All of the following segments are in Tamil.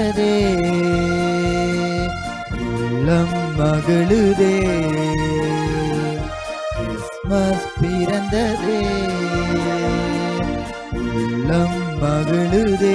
பிறந்ததே உள்ளம் மகிழுதே கிறிஸ்மஸ் பிறந்ததே உள்ளம் மகிழுதே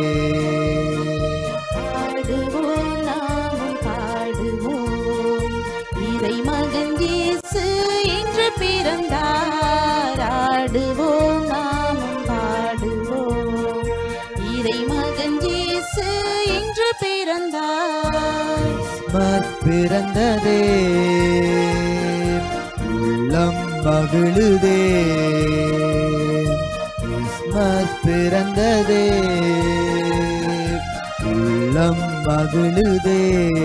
பாடுவோம் நாமும் பாடுவோம் இறை மகன் இயேசு என்று பிறந்தார் ஆடுவோம் நாமும் பாடுவோம் இறை மகன் இயேசு என்று பிறந்தார் கிறிஸ்மஸ் பிறந்ததே உள்ளம் மகிழுதே கிறிஸ்மஸ் பிறந்ததே உள்ளம் மகிழுதே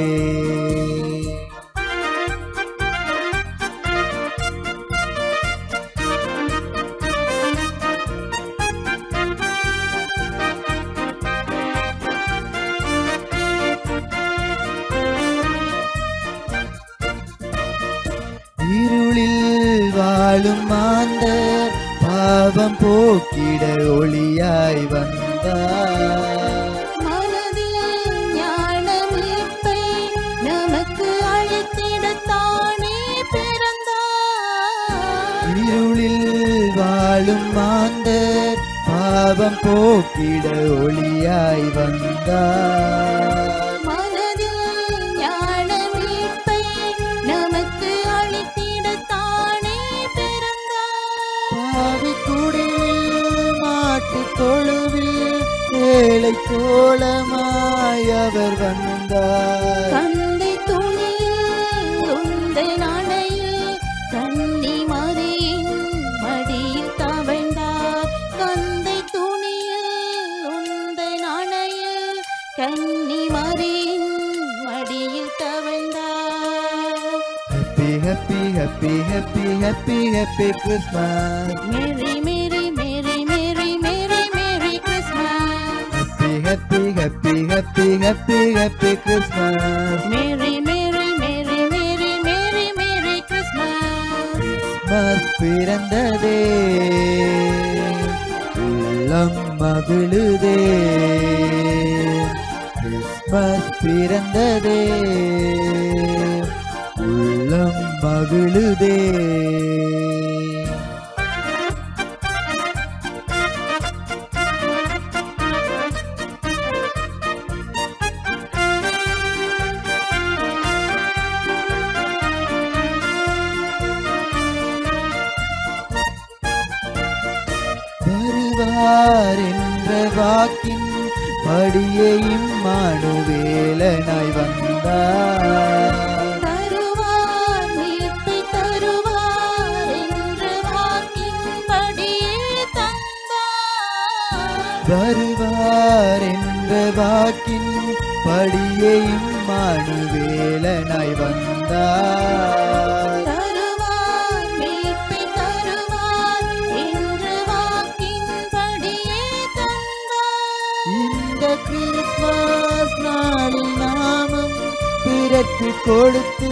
இருளில் வாழும் மாந்தர் பாவம் போக்கிட ஒளியாய் வந்தார் மனதில் ஞான மீட்பை நமக்கு அழைத்திடத்தானே பிறந்தார் இருளில் வாழும் மாந்தர் பாவம் போக்கிட ஒளியாய் வந்தார் மனதில் ஞான மீட்பை நமக்கு அளித்திடத்தானே பிறந்தார் பாவி குடிலில் மாட்டு தொழுவில் ஏழை கோலமாய் அவர் வந்தார் கந்தை துணியில் உந்த நாணையில் கன்னி மறியின் மடியில் தவழ்ந்தார் கந்தை துணியில் உந்த நாணையில் கன்னி மறியின் மடியில் தவழ்ந்தார் Happy, happy, happy, happy, happy, happy Christmas. Merry merry merry merry merry merry Christmas Happy, happy, happy, happy, happy, happy Christmas. Merry merry merry merry merry merry Christmas Christmas பிறந்ததே உள்ளம் மகிழுதே கிறிஸ்மஸ் பிறந்ததே உள்ளம் மகிழுதே வருவார் என்ற வாக்கின் படியே இம்மானுவேலனாய் வந்தார் தருவார் மீட்பை தருவார் என்ற வாக்கின்படியே தந்தார் வருவார் என்ற வாக்கின் படியே இம்மானுவேலனாய் வந்தார் தருவார் மீட்பை தருவார் என்ற வாக்கின்படியே தந்தார் இந்த கிறிஸ்மஸ் நாளில் நாமும் பிறக்கு கொடுத்து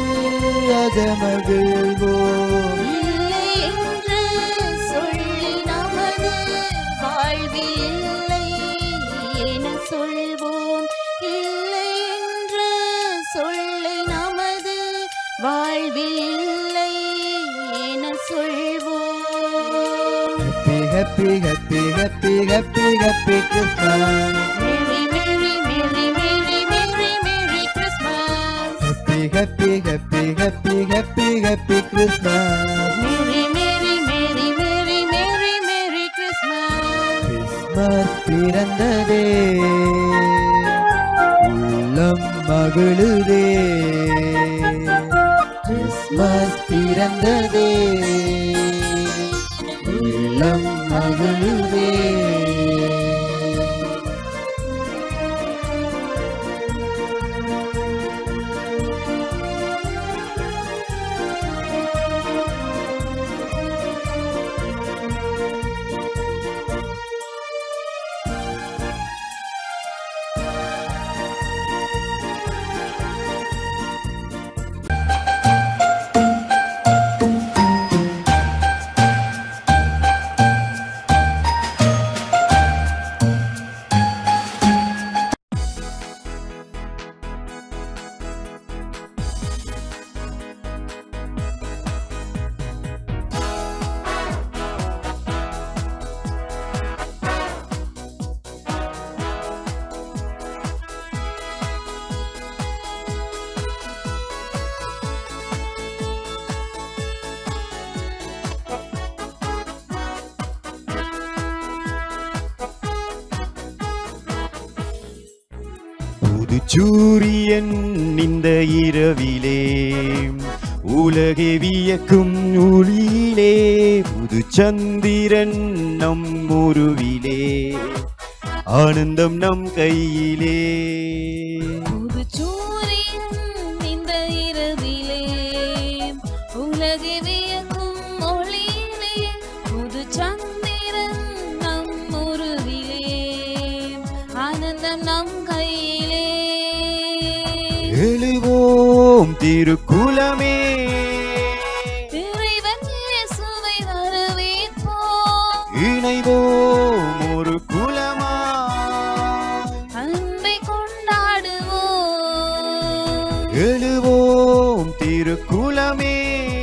அகமகிழ்வோம் இல்லை என்று சொல்லி நமது வாழ்வில் இல்லை என சொல்வோம் இல்லை என்று சொல்லி நமது வாழ்வில் இல்லை என சொல்வோம் Happy, happy, happy, happy, happy, happy Christmas. Merry merry merry merry merry merry Christmas Happy, happy, happy, happy, happy, happy Christmas. Merry merry merry merry merry merry Christmas Christmas பிறந்ததே உள்ளம் மகிழுதே கிறிஸ்மஸ் பிறந்ததே உள்ளம் மகிழுதே சூரியன் இந்த இரவிலே உலகை வியக்கும் ஒளியிலே புது சந்திரன் நம் உருவிலே ஆனந்தம் நம் கையிலே புது சூரியன் இந்த இரவிலே உலகை வியக்கும் ஒளியிலே புது சந்திரன் நம் உருவிலே ஆனந்தம் நம் கையிலே எழுவோம் திருக்குலமே இறைவன் இயேசுவை வரவேற்போம் இணைவோம் ஒரு குலமா அன்பை கொண்டாடுவோம் எழுவோம் திருக்குலமே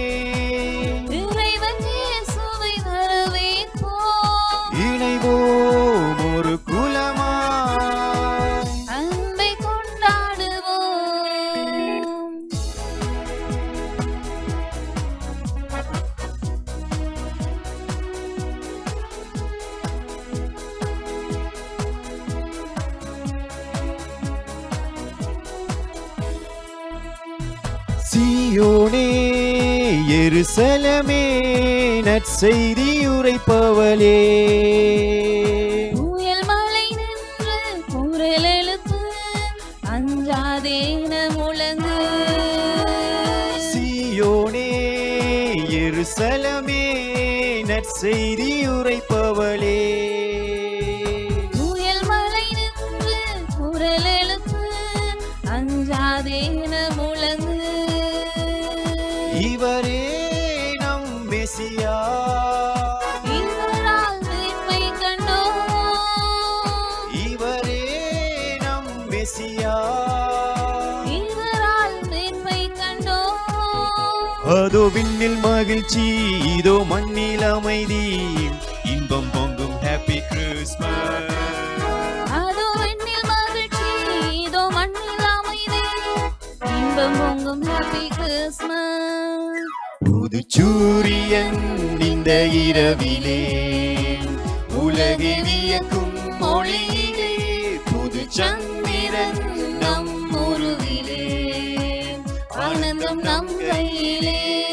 இறைவன் இயேசுவை வரவேற்போம் இணைவோம் ஒரு குலமா அன்பை கொண்டாடுவோம் சியோனே எருசலமே நற்செய்தி உரைப்பவளே புயல் மலை நின்று குரல் எழுப்பு அஞ்சாதேன முழங்கு சியோனே எருசலமே நற்செய்தி உரைப்பவளே புயல் மலை நின்று குரல் எழுப்பு அஞ்சாதேன முழங்கு இவரே நம் மெசியா இவரால் மீட்பை கண்டோம் இவரே நம் மெசியா இவரால் மீட்பை கண்டோம் அதோ விண்ணில் மகிழ்ச்சி இதோ மண்ணில் அமைதி இன்பம் பொங்கும் ஹாப்பி கிறிஸ்மஸ் அதோ வெண்ணில் மகிழ்ச்சி இதோ மண்ணில் அமைதி இன்பம் பொங்கும் ஹாப்பி கிறிஸ்மஸ் புது சூரியன் இந்த இரவிலே உலகை வியக்கும் மொழியிலே புது சந்திரன் நம் உருவிலே ஆனந்தம் நம் கையிலே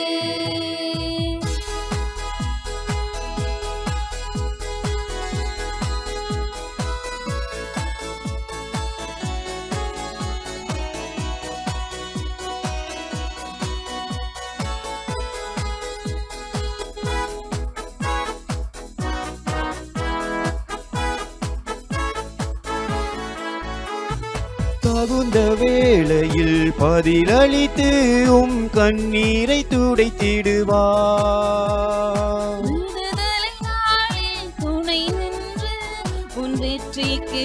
தகுந்த வேளையில் பதிலளித்து உம் கண்ணீரை துடைத்திடுவார் விடுதலை நாளில் துணை நின்று உன் வெற்றிக்கு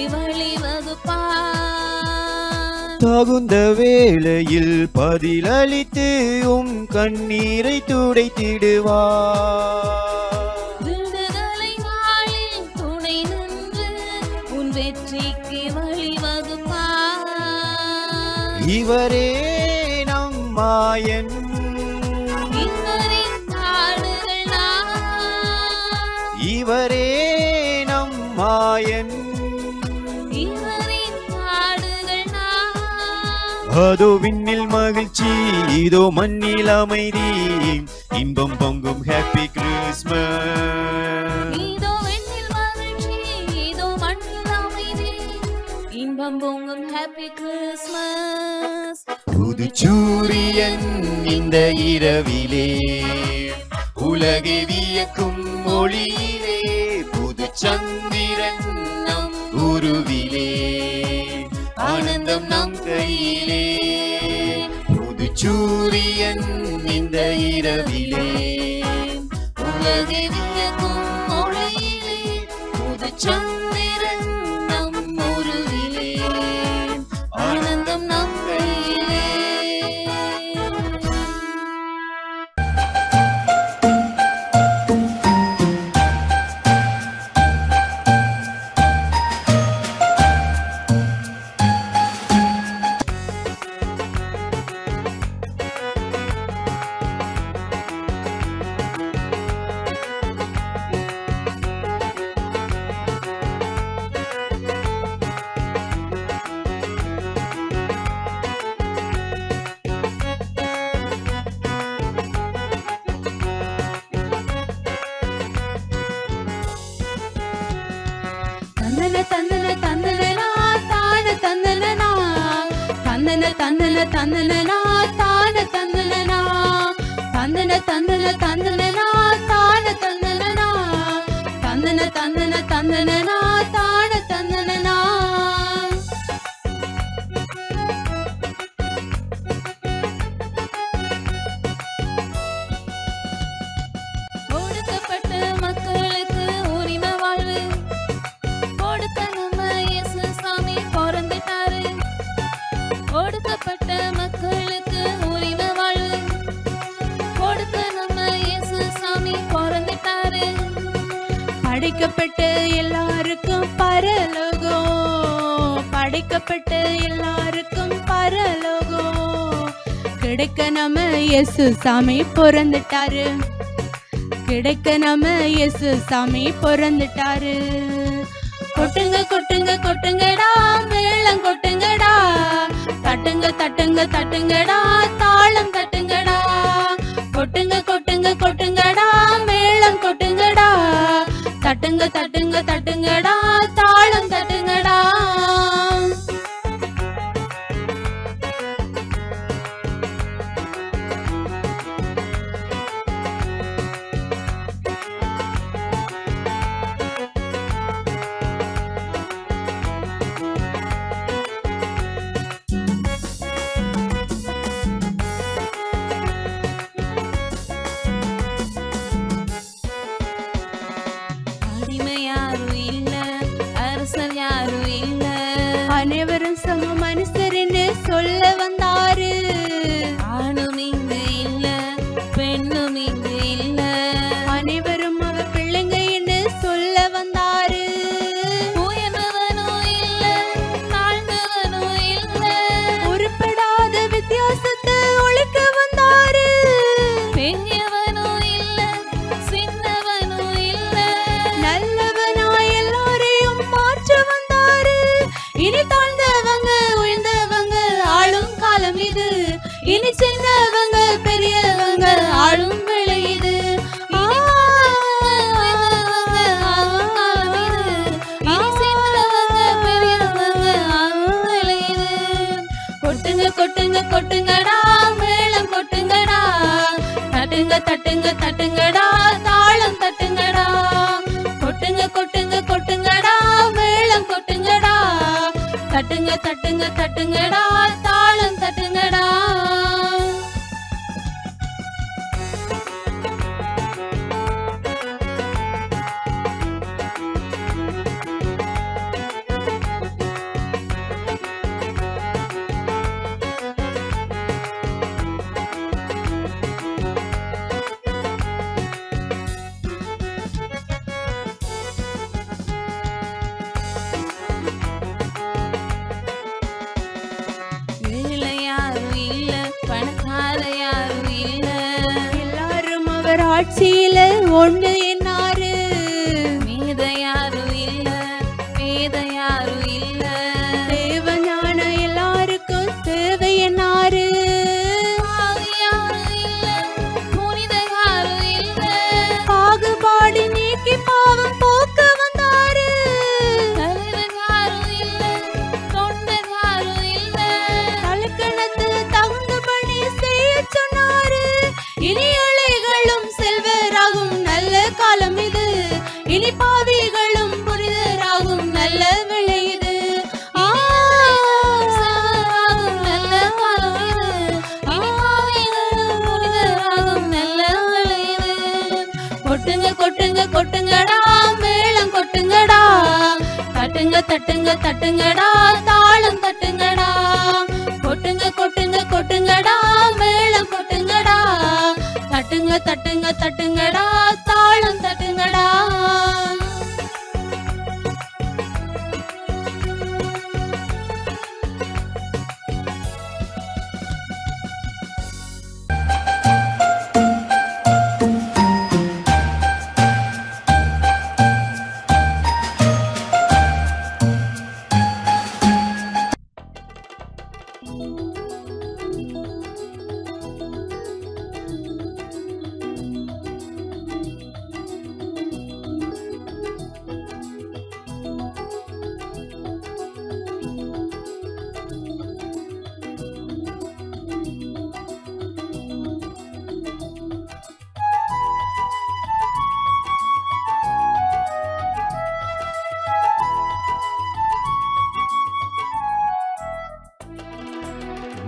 வழிவகுப்பார் தகுந்த வேளையில் பதிலளித்து உம் கண்ணீரை துடைத்திடுவார் விடுதலை நாளில் துணை நின்று உன் வெற்றிக்கு வழிவகுப்பார் இவரே நம் மாயன் இவரின் நாடுகள் நான் இவரே நம் மாயன் இவரின் நாடுகள் நான் அதோ விண்ணில் மகிழ்ச்சி இதோ மண்ணில் அமைதி இன்பம் பொங்கும் ஹாப்பி கிறிஸ்மஸ் இதோ வெண்ணில் மகிழ்ச்சி இதோ மண்ணில் அமைதி இன்பம் பொங்கும் ஹாப்பி கிறிஸ்மஸ் புது சூரியன் இந்த இரவிலே உலகை வியக்கும் ஒளியிலே புது சந்திரன் நம் உருவிலே ஆனந்தம் நம் கையிலே புது சூரியன் இந்த இரவிலே உலகை வியக்கும் ஒளியிலே புது சந்திரன் நம் உருவிலே ஆனந்தம் நம் கையிலே தந்தன தந்தன தந்தனனா தான தந்தனனா தந்தன தந்தன தந்தனனா தான தந்தனனா தந்தன தந்தன தந்தனனா தான தந்தனனா தந்தன தந்தன தந்தனனா தான தந்தனனா ஒடுக்கப்பட்ட மக்களுக்கு உரிமை வாழ்வு கொடுக்க நம்ம இயேசு சாமி பிறந்துட்டாரு ஒடுக்கப்பட்ட மக்களுக்கு உரிமை வாழ்வு கொடுக்க நம்ம இயேசு சாமி பிறந்துட்டாரு படைக்கப்பட்ட எல்லாருக்கும் பரலோகம் படைக்கப்பட்ட எல்லாருக்கும் பரலோகம் கிடைக்க நம்ம இயேசு சாமி பிறந்துட்டாரு கிடைக்க நம்ம இயேசு சாமி பிறந்துட்டாரு கொட்டுங்க கொட்டுங்க கொட்டுங்கடா மேளம் கொட்டுங்கடா தட்டுங்க தட்டுங்க தட்டுங்கடா தாளம் தட்டுங்கடா கொட்டுங்க கொட்டுங்க கொட்டுங்கடா மேளம் கொட்டுங்கடா தட்டுங்க தட்டுங்க தட்டுங்கடா தாளம் தட்டுங்கடா அடிமை யாரும் இல்ல அரசர் யாரும் இல்ல அனைவரும் சம மனுஷர்னு சொல்ல வந்தாரு ஆணும் இங்கு இல்ல பெண்ணும் இங்கு இல்ல அனைவரும் அவ பிள்ளைங்கன்னு சொல்ல வந்தாரு உயர்ந்தவனும் இல்ல தாழ்ந்தவனும் இல்ல உருப்படாத வித்தியாசத்தை ஒழிக்க வந்தாரு பெரியவனும் இல்ல சின்னவனும் இல்ல நல்லவனாய் எல்லாரையும் மாற்ற வந்தாரு இனி தாழ்ந்தவங்க உயர்ந்தவங்க ஆளும் காலம் இது இனி சின்னவங்க பெரியவங்க ஆளும் வேளை இது இனி தாழ்ந்தவங்க, உயர்ந்தவங்க ஆளும் காலம் இது. இனி சின்னவங்க, பெரியவங்க ஆளும் வேளை இது. கொட்டுங்க கொட்டுங்க கொட்டுங்கடா மேளம் கொட்டுங்கடா தட்டுங்க தட்டுங்க தட்டுங்கடா தாளம் தட்டுங்கடா கொட்டுங்க கொட்டுங்க கொட்டுங்கடா மேளம் கொட்டுங்கடா தட்டுங்க தட்டுங்க தட்டுங்கடா தாளம் தட்டுங்கடா ஏழை யாரும் இல்ல பணக்கார யாரும் இல்ல எல்லாரும் அவர் ஆட்சியில ஒண்ணு என்னாரு மீத யாரும் இல்ல வேத யாரும் இல்ல தேவஞான எல்லாருக்கும் தேவை என்னாரு பாகுபாடு நீக்கி பாவம் போக்க வந்தாரு தலைவன் யாரும் இல்ல தொண்டன் யாரும் இல்ல தலக்கணத்து தகுந்தபடி செய்ய சொன்னாரு இனி அலைகளும் செல்வராகும் நல்ல காலம் இது இனி பாவிகளும் புரிதராகும் நல்ல விளை இது ஆ, செல்வராகும் நல்ல காலம் இது. இனி பாவிகளும் புரிதராகும் நல்ல விளை இது. கொட்டுங்க கொட்டுங்க கொட்டுங்கடா மேளம் கொட்டுங்கடா தட்டுங்க தட்டுங்க தட்டுங்கடா தாளம் தட்டுங்கடா கொட்டுங்க கொட்டுங்க கொட்டுங்கடா மேளம் கொட்டுங்கடா தட்டுங்க தட்டுங்க தட்டுங்கடா தாளம் தட்டுங்கடா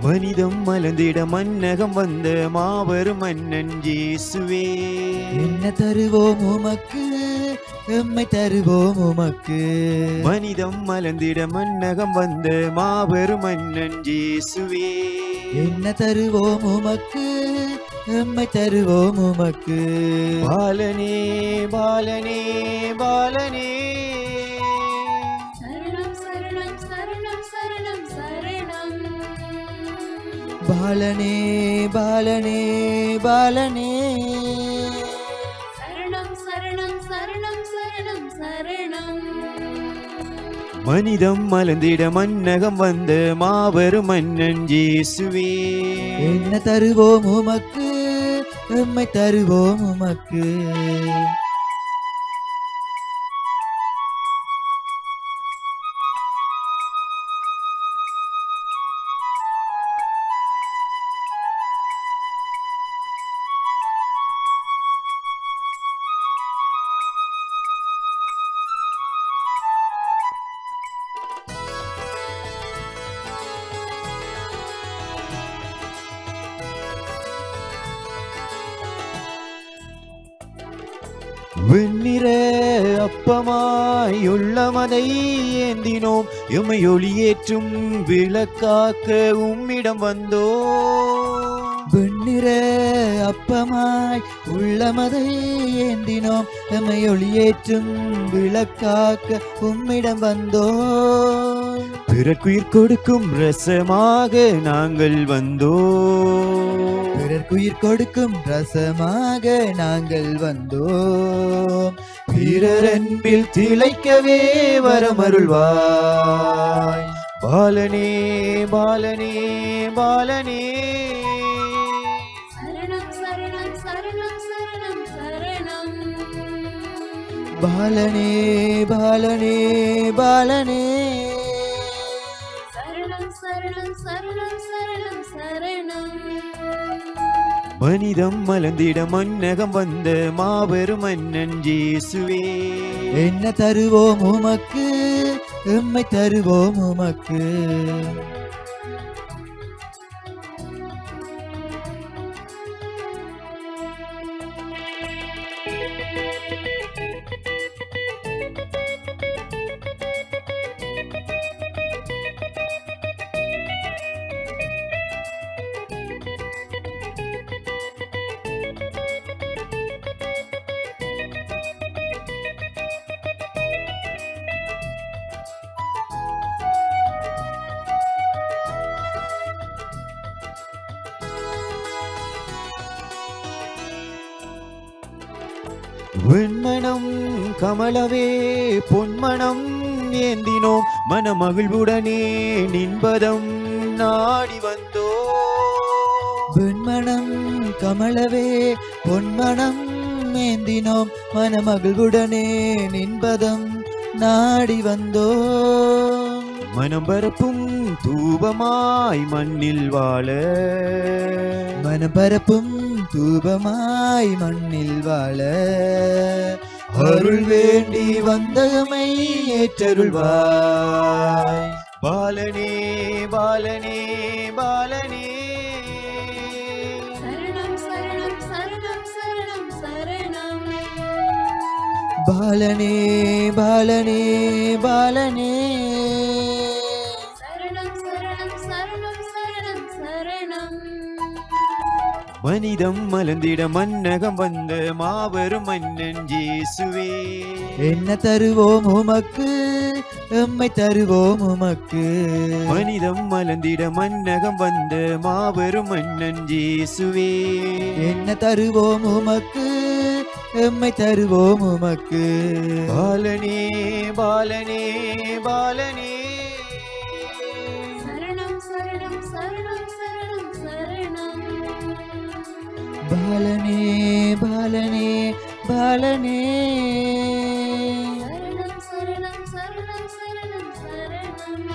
மனிதம் மலர்ந்திட மன்னகம் வந்த மாபெரும் மன்னன் இயேசுவே என்ன தருவோம் உமக்கு எம்மை தருவோம் உமக்கு மனிதம் மலர்ந்திட மன்னகம் வந்த மாபெரும் மன்னன் இயேசுவே என்ன தருவோம் உமக்கு எம்மை தருவோம் உமக்கு பாலனே பாலனே பாலனே சரணம் சரணம் சரணம் சரணம் சரணம் பாலனே பாலனே பாலனே சரணம் சரணம் சரணம் சரணம் சரணம் மனிதம் மலர்ந்திட மன்னகம் வந்த மாபெரும் மன்னன் இயேசுவே என்ன தருவோம் உமக்கு எம்மை தருவோம் உமக்கு வெண்ணிற அப்பமாய் உள்ளமதை ஏந்தினோம் எம்மை ஒளியேற்றும் விளக்காக்க உம்மிடம் வந்தோ வெண்ணிற அப்பமாய் உள்ளமதை ஏந்தினோம் எம்மை ஒளியேற்றும் விளக்காக்க உம்மிடம் வந்தோம் பிறர்க்குயிர் கொடுக்கும் ரசமாக நாங்கள் வந்தோ பிறர்க்குயிர் கொடுக்கும் ரசமாக நாங்கள் வந்தோம் பிறர் அன்பில் திளைக்கவே வரமருள்வாய் பாலனே பாலனே பாலனே சரணம் சரணம் சரணம் சரணம் சரணம் பாலனே பாலனே பாலனே சரணம் சரணம் சரணம் சரணம் சரணம் மனிதம் மலர்ந்திட மன்னகம் வந்த மாபெரும் மன்னன் இயேசுவே என்ன தருவோம் உமக்கு எம்மை தருவோம் உமக்கு வெண்மணம் கமலவே பொன்மணம் ஏந்தினோம் மனமகிழ்வுடனே நின்பதம் நாடி வந்தோ வெண்மணம் கமலவே பொன்மணம் ஏந்தினோம் மனமகிழ்வுடனே நின்பதம் நாடி வந்தோம் மனம் பரப்பும் தூபமாய் மண்ணில் வாழ மனம் பரப்பும் தூபமாய் மண்ணில் வாழ அருள் வேண்டி வந்தகமை ஏற்றருள்வாய் பாலனே பாலனே பாலனே சரணம் சரணம் சரணம் சரணம் சரணம் பாலனே பாலனே பாலனே சரணம் சரணம் சரணம் சரணம் சரணம் மனிதம் மலர்ந்திட மன்னகம் வந்த மாபெரும் மன்னன் இயேசுவே என்ன தருவோம் உமக்கு எம்மை தருவோம் உமக்கு மனிதம் மலர்ந்திட மன்னகம் வந்த மாபெரும் மன்னன் இயேசுவே என்ன தருவோம் உமக்கு எம்மை தருவோம் உமக்கு பாலனே பாலனே பாலனே சரணம் சரணம் சரணம் சரணம் சரணம் பாலனே பாலனே பாலனே சரணம் சரணம் சரணம் சரணம் சரணம்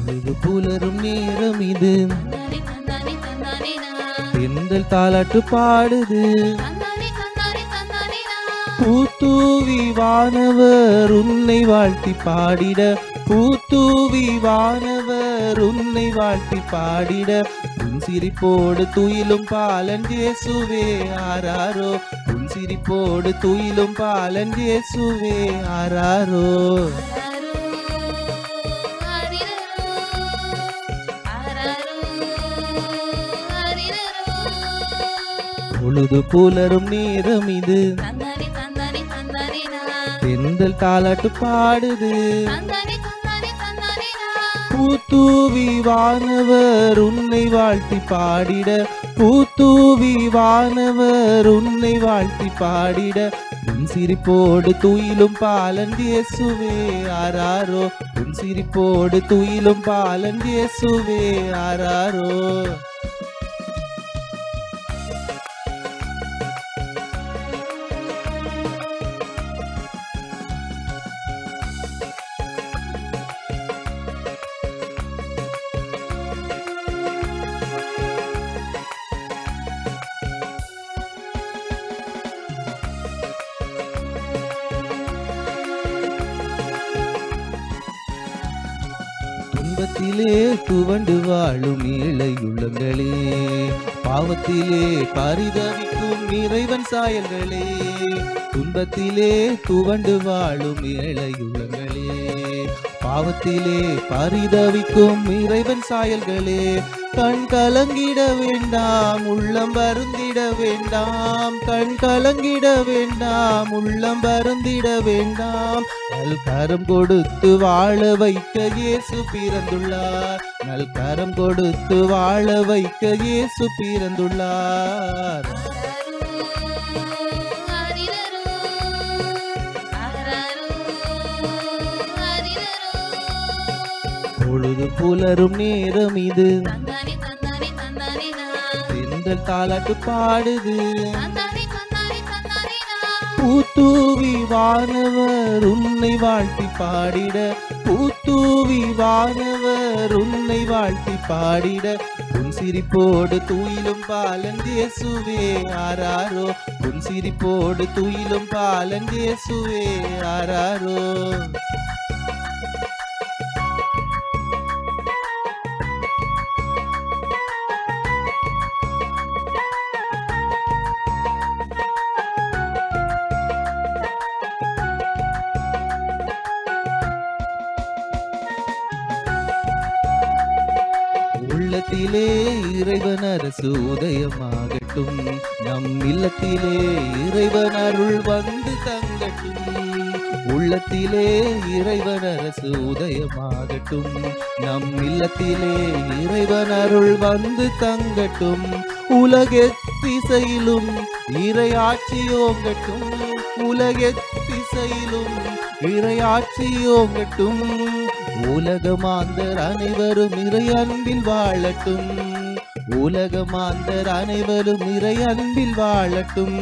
பொழுது புலரும் நேரம் இது தந்தானே தந்தானே தந்தானே நான் பெண்கள் தாலாட்டு பாடுது தந்தானே தந்தானே தந்தானே நான் பூத்தூவி வானவர் உன்னை வாழ்த்தி பாடிட பூத்தூவி வானவர் உன்னை வாழ்த்தி பாடிட உன் சிரிப்போடு துயிலும் பாலன் இயேசுவே ஆராரோ உன் சிரிப்போடு துயிலும் பாலன் இயேசுவே ஆராரோ பொழுது புலரும் நேரம் இது பெண்கள் தாலாட்டு பாடுது பூத்தூவி வானவர் உன்னை வாழ்த்தி பாடிட பூத்தூவி வானவர் உன்னை வாழ்த்தி பாடிட உன் சிரிப்போடு துயிலும் பாலன் இயேசுவே ஆராரோ உன் சிரிப்போடு துயிலும் பாலன் இயேசுவே ஆராரோ துன்பத்திலே துவண்டு வாழும் ஏழை உள்ளங்களே பாவத்திலே பரிதவிக்கும் இறைவன் சாயல்களே துன்பத்திலே துவண்டு வாழும் ஏழை உள்ளங்களே பாவத்திலே பரிதவிக்கும் இறைவன் சாயல்களே கண் கலங்கிட வேண்டாம் உள்ளம் வருந்திட வேண்டாம் கண் கலங்கிட வேண்டாம் உள்ளம் வருந்திட வேண்டாம் நல் கரம் கொடுத்து வாழ வைக்க இயேசு பிறந்துள்ளார் நல் கரம் கொடுத்து வாழ வைக்க இயேசு பிறந்துள்ளார் பொழுது புலரும் நேரம் இது தந்தானே தந்தானே தந்தானே நான் பெண்கள் தாலாட்டு பாடுது தந்தானே தந்தானே தந்தானே நான் பூத்தூவி வானவர் உன்னை வாழ்த்தி பாடிட பூத்தூவி வானவர் உன்னை வாழ்த்தி பாடிட உன் சிரிப்போடு துயிலும் பாலன் இயேசுவே ஆராரோ உன் சிரிப்போடு துயிலும் பாலன் இயேசுவே ஆராரோ உள்ளத்திலே இறைவன் அரசு உதயமாகட்டும் நம் இல்லத்திலே இறைவன் அருள் வந்து தங்கட்டும் உள்ளத்திலே இறைவன் அரசு உதயமாகட்டும் நம் இல்லத்திலே இறைவன் அருள் வந்து தங்கட்டும் உலகெத்திசையிலும் இறையாட்சியோங்கட்டும் உலகெத்திசையிலும் இறையாட்சியோங்கட்டும் உலகமாந்தர் அனைவரும் இறை அன்பில் வாழட்டும் உலகமாந்தர் அனைவரும் இறை அன்பில் வாழட்டும்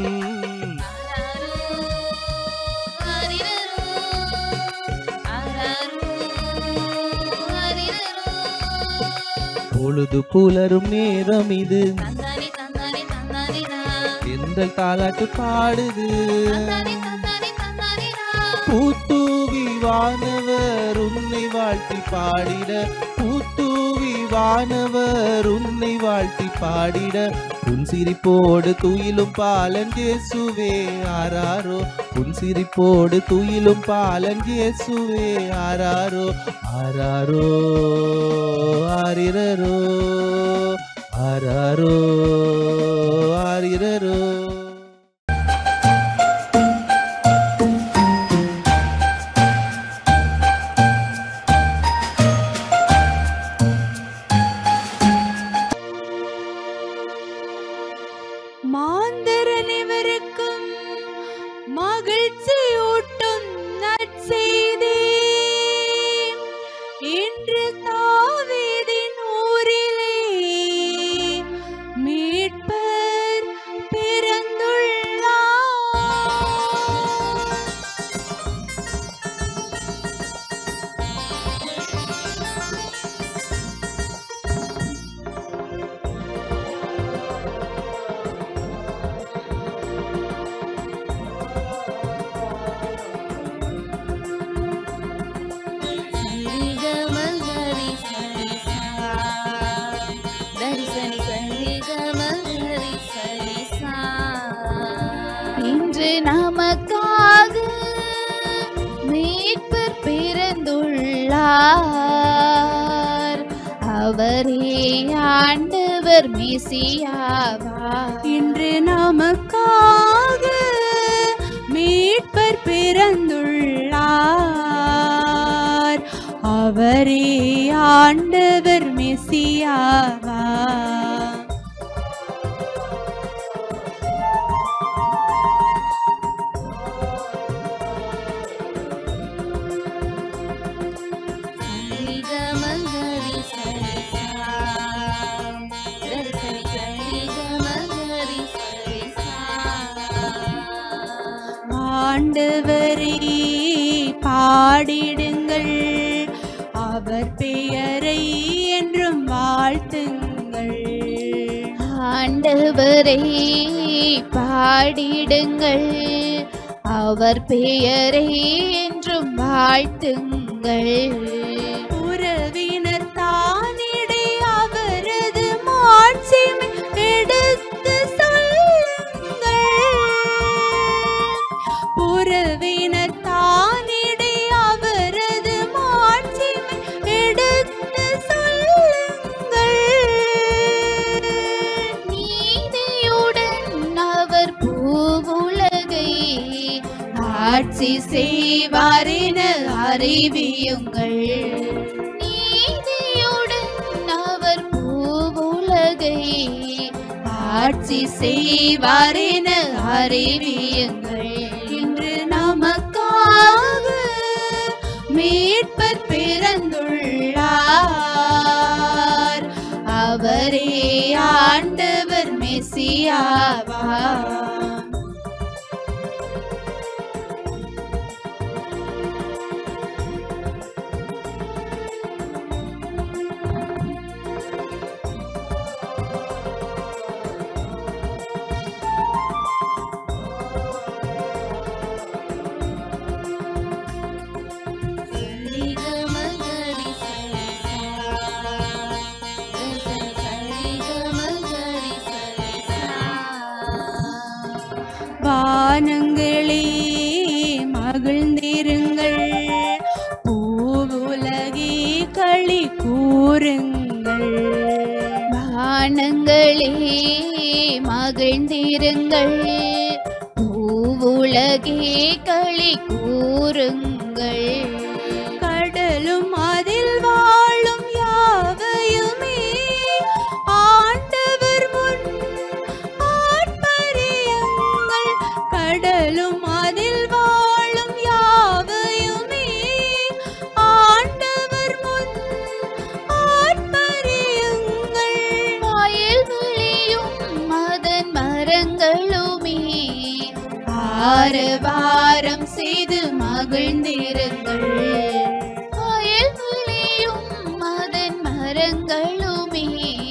பொழுது புலரும் நேரம் இது தந்தானே தந்தானே தந்தானே நான் எந்த தாலாட்டு பாடுது தந்தானே தந்தானே தந்தானே நான் பூத்தூவி வானவர் உன்னை வாழ்த்தி பாடிட பூத்தூவி வானவர் உன்னை வாழ்த்தி பாடிட உன் சிரிப்போடு துயிலும் பாலன் இயேசுவே ஆராரோ உன் சிரிப்போடு துயிலும் பாலன் இயேசுவே ஆராரோ ஆராரோ ஆரிரரோ ஆராரோ ஆரிரரோ மாந்தரனைவருக்கும் மகிழ்ச்சி ஊட்டும் நற்செய்தி இன்று தாவீதின் ஊரிலே அவரே ஆண்டவர் மெசியாவார் இன்று நமக்காக மீட்பர் பிறந்துள்ளார் அவரே ஆண்டவர் மெசியாவார் சரிகமகரி சரிசா. தரிசரி சரிகமகரி சரிசா. ஆண்டவரே பாடிடுங்கள் அவர் பெயரை என்றும் வாழ்த்துங்கள் ஆண்டவரை பாடிடுங்கள் அவர் பெயரை என்றும் வாழ்த்துங்கள் உறவினர் தானிடை அவரது மாட்சிமை எடுத்து சொல்லுங்கள் உறவினர் தானிடை அவரது மாட்சிமை எடுத்து சொல்லுங்கள் நீதியுடன் அவர் பூவுலகை ஆட்சி செய்வார் என அறிவியுங்கள் நீதியுடன் அவர் பூவுலகை ஆட்சி செய்வார் என அறிவியுங்கள் இன்று நமக்காக மீட்பர் பிறந்துள்ளார் அவரே ஆண்டவர் மெசியாவார் சரிகமகரி சரிசா. சரிகமகரி சரிசா. வானங்களே மகிழ்ந்திருங்கள் பூவுலகே களி கூறுங்கள் வானங்களே மகிழ்ந்திருங்கள் பூவுலகே களி கூறுங்கள் கடலும் அதில் வாழும் யாவையுமே ஆண்டவர் முன் ஆர்ப்பரியுங்கள் கடலும் அதில் வாழும் யாவையுமே ஆண்டவர் முன் ஆர்ப்பரியுங்கள் வயல்வெளியும் அதன் மரங்களுமே ஆரவாரம் செய்து மகிழ்ந்திருங்கள் வயல்வெளியும் அதன் மரங்களுமே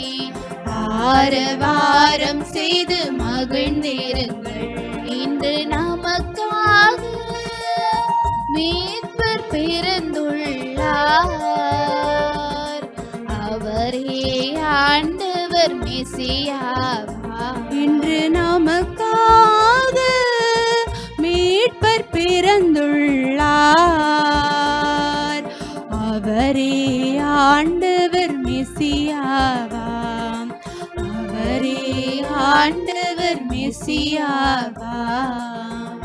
ஆரவாரம் செய்து மகிழ்ந்திருங்கள் இன்று நமக்காக மீட்பர் பிறந்துள்ளார் அவரே ஆண்டவர் மெசியாவார் இன்று நமக்காக மீட்பர் பிறந்துள்ளார் அவரே ஆண்டவர் மெசியாவாம் அவரே ஆண்டவர் மெசியாவாம்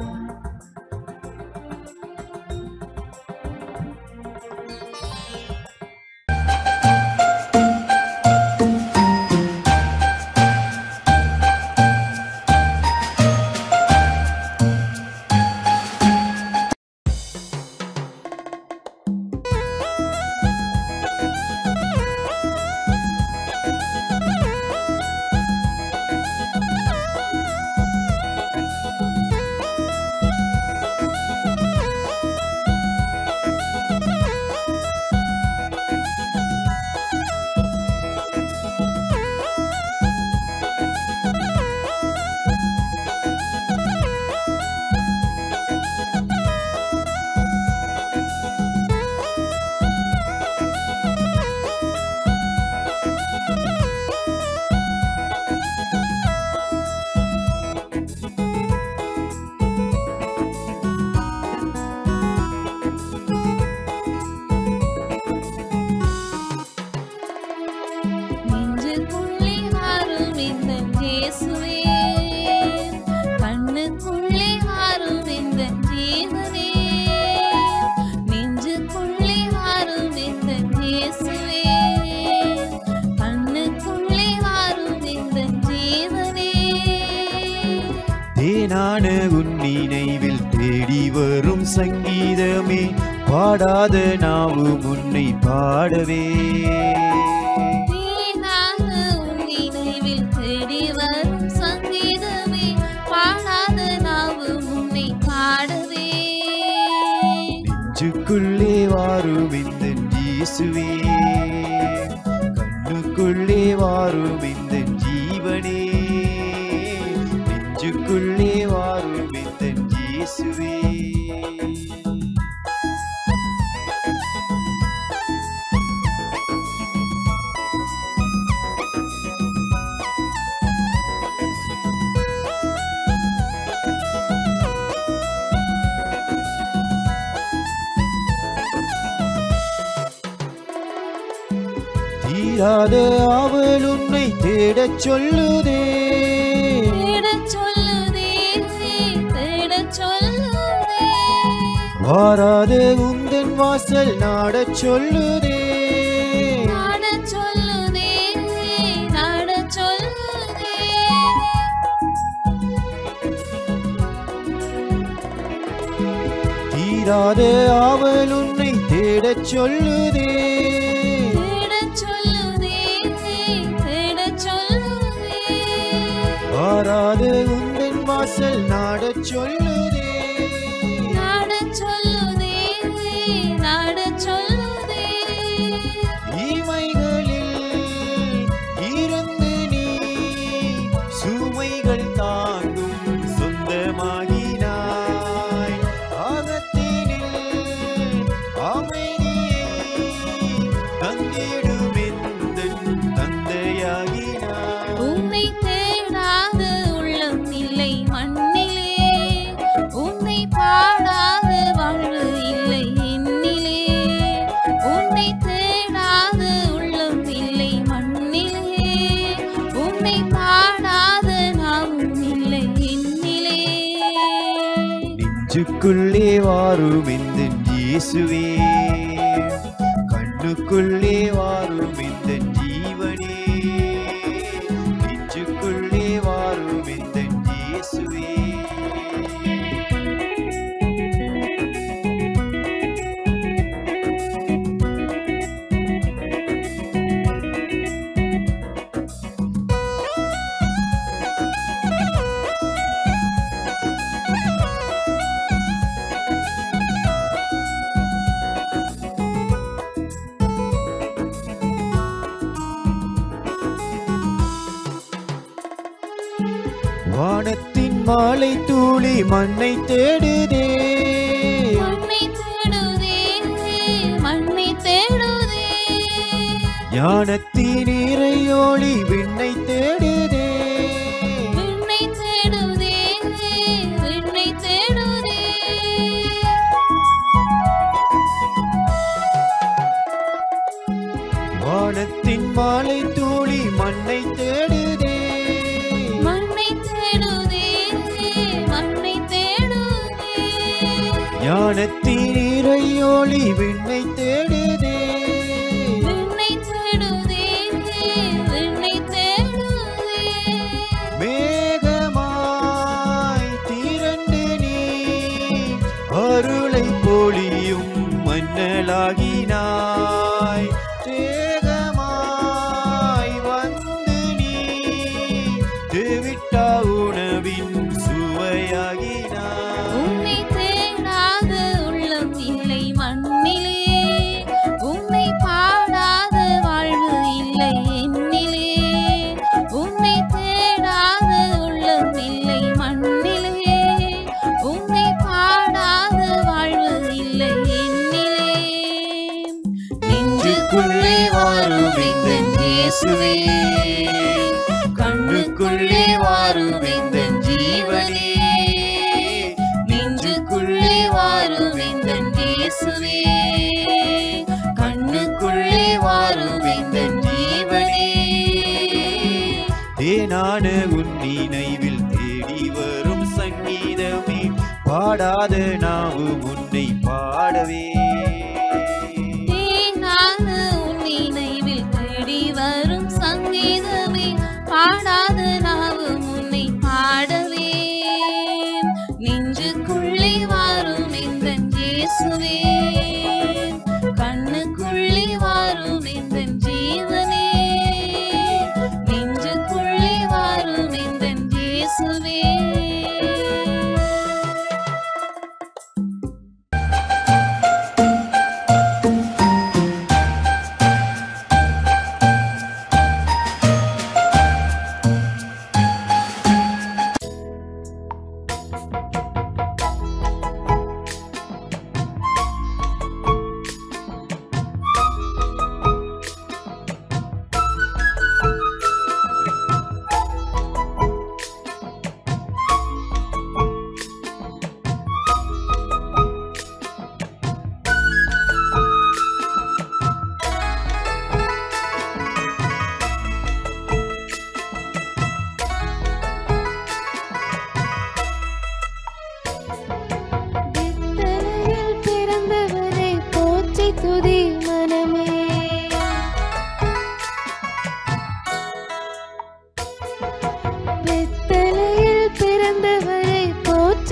தேனான உன் நினைவில் தேடி வரும் சங்கீதமே பாடாத நாவு முன்னை பாடவே தேனாக உன் நினைவில் தேடி வரும் சங்கீதமே பாடாத நாவு முன்னை பாடவே நெஞ்சுக்குள்ளே வாரும் இந்த இயேசுவே கண்ணுக்குள்ளே வாரும் இந்த ஜீவனே நெஞ்சுக்குள்ளே வாரும் இந்த இயேசுவே தீராத அவள் உன்னை தேடச் சொல்லுதே தேடச் சொல்லுதே தேடச் சொல்லுதே வாராத உந்தன் வாசல் நாடச் சொல்லுதே நாடச் சொல்லுதே நாடச் சொல்லுதே தீராத அவள் உன்னை தேடச் சொல்லுதே தேடச் சொல்லுதே தேடச் சொல்லுதே வாராத உந்தன் வாசல் நாடச் சொல்லுதே நாடச் சொல்லுதே நாடச் சொல்லுதே இமைகளில் இருந்து நீ சுமைகள் தாங்கும் சொந்தமாகினாய் அகத்தினில் அமைதியை தந்திடும் எந்தன் தந்தையாகினாய் உன்னை தேடாத உள்ளம் இல்லை மண்ணிலே உன்னை பாடாத வாழ்வு இல்லை என்னிலே உன்னை தேடாத உள்ளம் இல்லை மண்ணிலே உன்னை பாடாத நாவும் இல்லை என்னிலே நெஞ்சுக்குள்ளே வாரும் இந்த இயேசுவே கண்ணுக்குள்ளே வாரும் இந்த ஜீவனே நெஞ்சுக்குள்ளே வாரும் இந்த இயேசுவே வானத்தின் மாலை தூளி மண்ணை தேடுதே மண்ணை தேடுதே மண்ணை தேடுதே ஞானத்தின் இறையோளி விண்ணை தேடுதே விண்ணை தேடுதே விண்ணை தேடுதே வானத்தின் மாலை தூளி மண்ணை தேடுதே மண்ணை தேடுதே மண்ணை தேடுதே ஞானத்தின் இறையோளி விண்ணை தேடுதே விண்ணை தேடுதே விண்ணை தேடுதே மேகமாய் திரண்டு நீ அருளை பொழியும் மன்னலாகினாய் தேகமாய் வந்து நீ தேவிட்டா உணவின் சுவையாகினாய் உன்னை தேடாத உள்ளம் இல்லை மண்ணிலே உன்னை பாடாத வாழ்வு இல்லை என்னிலே உன்னை தேடாத உள்ளம் இல்லை மண்ணிலே உன்னை பாடாத வாழ்வு இல்லை என்னிலே நெஞ்சுக்குள்ளே வாரும் இந்த இயேசுவே கண்ணுக்குள்ளே வாரும் இந்த ஜீவனே நெஞ்சுக்குள்ளே வாரும் இந்த இயேசுவே கண்ணுக்குள்ளே வாரும் இந்த ஜீவனே தேனான உன் நினைவில் தேடி வரும் சங்கீதமே பாடாத நாவு முன்னை பாடவே தேனான உன் நினைவில் தேடி வரும் சங்கீதமே பாடாத நாவு முன்னை பாடவே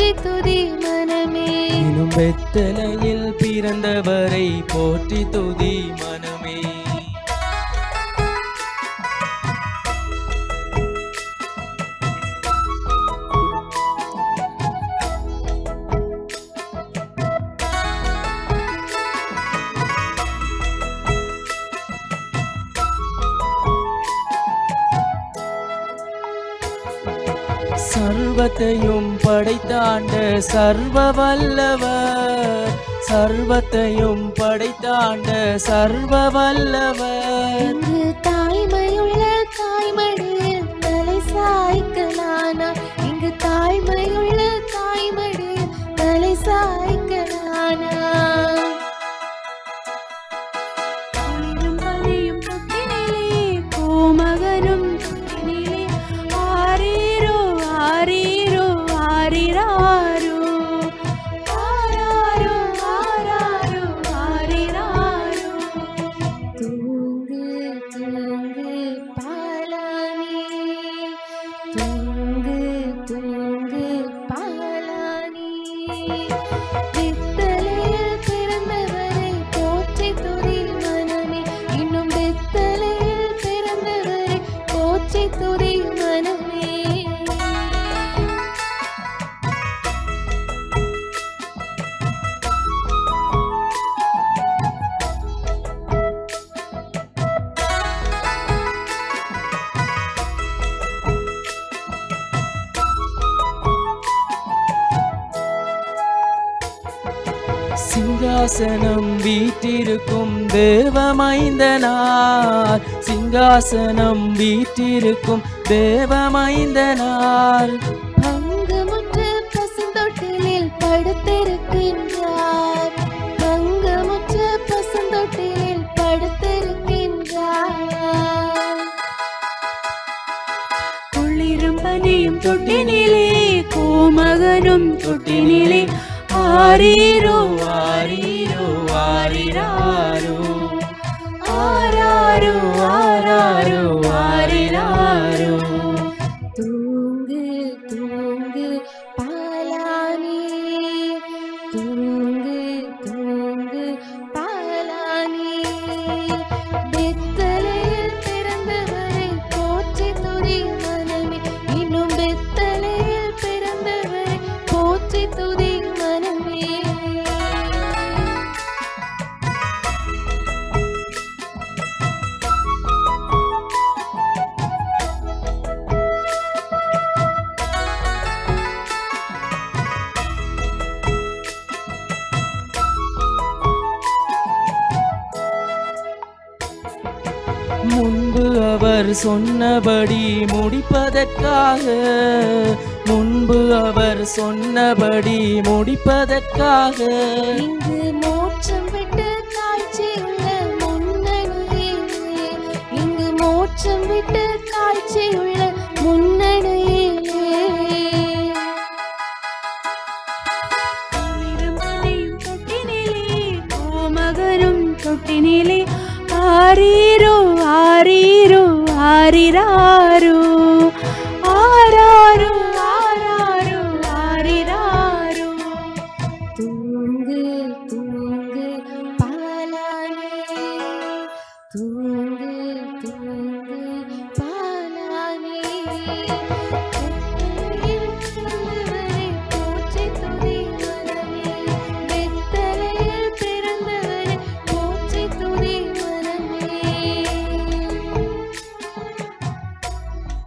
போற்றி துதி மனமே இன்னும் வெத்தலையில் பிறந்தவரை போற்றி துதி மனமே சர்வத்தையும் படைத்தாண்ட சர்வ வல்லவர் சர்வத்தையும் படைத்தாண்ட சர்வ வல்லவர் இங்கு தாய்மையுள்ள தாய்மடியில் தலை சாய்க்கலானா இங்கு தாய்மையுள்ள தாய்மடியில் தலை சாய்க்கலானா ஆயிரம் பலியும் தொட்டினிலே கோமகனும் தொட்டினிலே ஆரீரோ ஆரீரோ ஆரிராரோ ஆராரோ ஆராரோ ஆரிராரோ தூங்கு தூங்கு பாலானி தூங்கு தூங்கு பாலானி பித்தளையில் பிறந்தவரை போற்றி துதி மனமே இன்னும் பித்தளையில் பிறந்தவரை போற்றி துதி மனமே சிங்காசனம் வீற்றிருக்கும் தேவமைந்தனார் சிங்காசனம் வீற்றிருக்கும் தேவமைந்தனார் பங்குமுற்ற பசுந்தொட்டிலில் படுத்திருக்கின்றார் பங்குமுற்ற பசுந்தொட்டிலில் படுத்திருக்கின்றார் குளிரும் பனியும் தொட்டினிலே கோமகனும் தொட்டினிலே ஆரீரோ ஆரீரோ ஆரிராரோ ஆராரோ ஆராரோ ஆரிராரோ தூங்கு தூங்கு பாலானி தூங்கு தூங்கு பாலானி பெத்தலையில் பிறந்தவரை போற்றி துதி மனமே இன்னும் பெத்தலையில் பிறந்தவரை போற்றி துதி மனமே முன்பு அவர் சொன்னபடி முடிப்பதற்காக முன்பு அவர் சொன்னபடி முடிப்பதற்காக இங்கு மோட்சம் விட்டு காட்சியுள்ள முன்னணியிலே இங்கு மோட்சம் விட்டு காட்சியுள்ள முன்னணியிலே குளிரும் தொட்டினிலே கோமகனும் தொட்டினிலே ஆரீரோ ஆரீரோ ஆரிராரோ ஆராரோ ஆராரோ ஆரிராரோ தூங்கு தூங்கு பாலானே தூங்கு தூங்கு பாலானே வெத்தலையில் பிறந்தவரை போற்றி துதி மனமே வெத்தலையில் பிறந்தவரை போற்றி துதி மனமே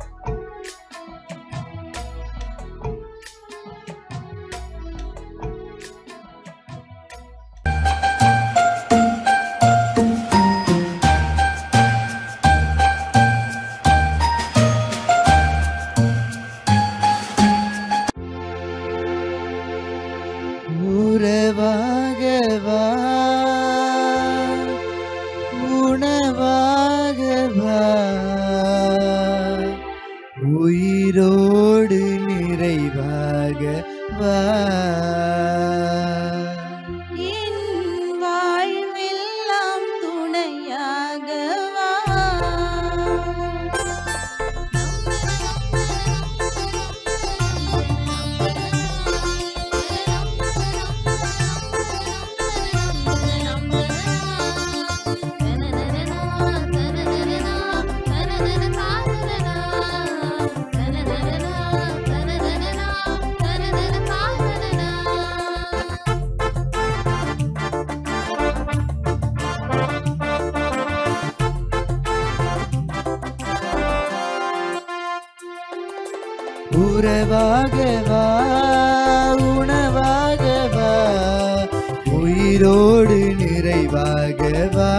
உறவாக வா உணவாக வா உயிரோடு நிறைவாக வா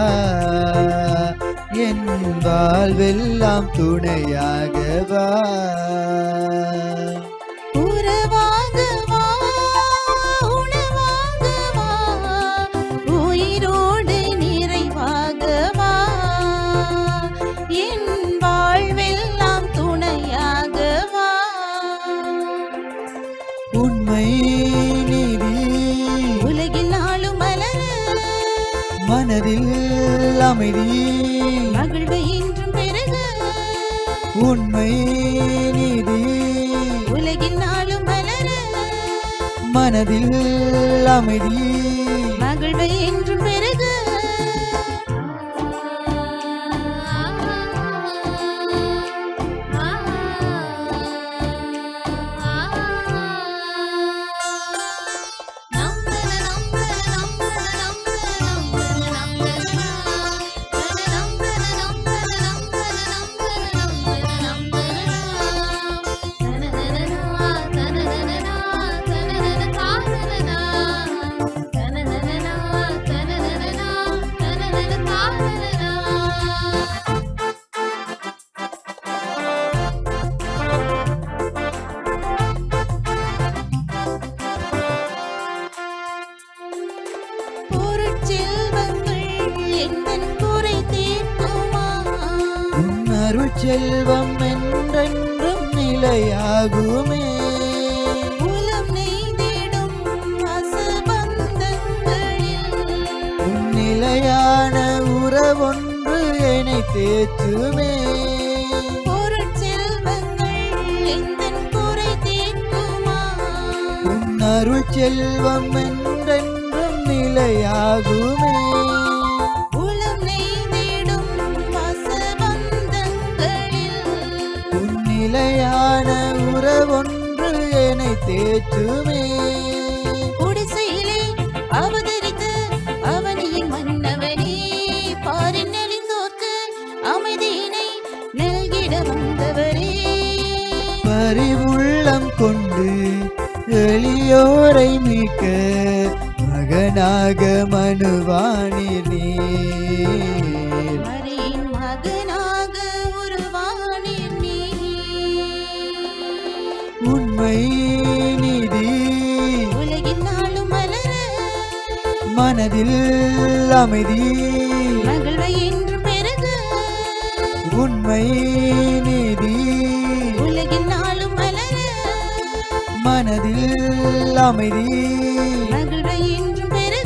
என் வாழ்வெல்லாம் துணையாக வா உறவாக வா உணவாக வா உயிரோடு நிறைவாக வா என் வாழ்வெல்லாம் துணையாக வா உண்மை நீதி உலகில் நாளும் மலர மனதில் அமைதி மகிழ்வு இன்றும் பெருக உண்மை நீதி உலகில் நாளும் மலர மனதில் அமைதி மகிழ்வு என்றும் பெருக பொருட்செல்வங்கள் எந்தன் குறை தீர்க்குமா உன் அருள் செல்வம் என்றென்றும் நிலையாகுமே உலம் நெய்திடும் அசபந்தங்களில் உன் நிலையான உறவொன்று என்னை தேற்றுமே பொருட்செல்வங்கள் எந்தன் குறை தீர்க்குமா உன் அருள் செல்வம் என்றென்றும் நிலையாகுமே உலம் நெய்திடும் அசபந்தங்களில் உன் நிலையான உறவொன்று என்னை தேற்றுமே குடிசையிலே அவதரித்த அவனியின் மன்னவனே பாரின் நெளிந்தோர்க்கு அமைதியினை நல்கிட வந்தவரே பரிவுள்ளம் கொண்டு எளியோரை மீட்க மகனாக மனுவானீர் நீர் மரியின் மகனாக உருவானீர் நீ உண்மை நீதி உலகின் நாளும் மலர மனதில் அமைதி மகிழ்வை என்று பெருக உண்மை நீதி உலகின் நாளும் மலர மனதில் அமைதி மகிழ்வை என்று பெருக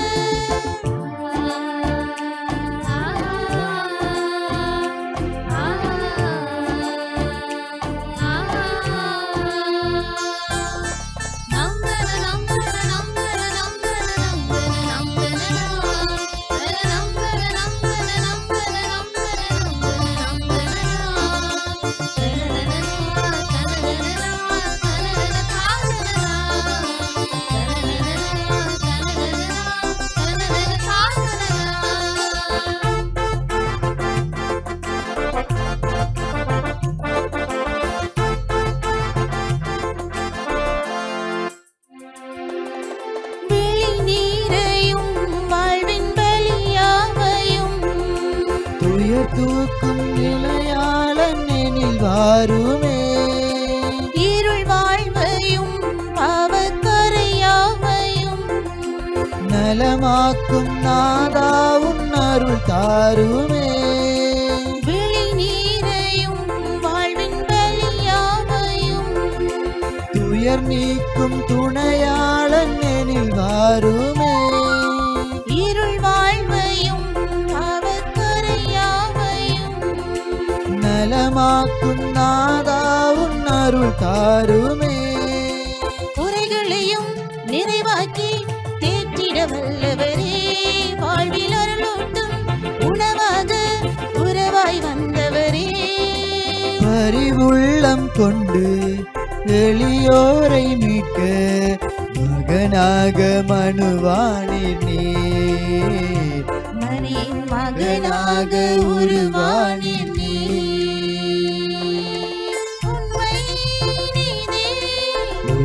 வெளி நீரையும் வாழ்வின் பலியாவையும் துயர் தூக்கும் நிலையாளன் எனில் வாருமே இருள் வாழ்வையும் பாவக்கரையாவையும் நலமாக்கும் நாதாவும் அருள் தாருமே வெளி நீரையும் வாழ்வின் பலியாவையும் துயர் நீக்கும் துணையாளன் எனில் வாருமே இருள் வாழ்வையும் பாவக்கரையாவையும் நலமாக்கும் நாதாவும் அருள் தாருமே குறைகளையும் நிறைவாக்கி தேற்றிட வல்லவரே வாழ்வில் அருளூட்டும் உணவாக உறவாய் வந்தவரே பரிவுள்ளம் கொண்டு எளியோரை மீட்க மகனாக மனுவானீர் நீர் மரியின் மகனாக உருவானீர் நீர் உண்மை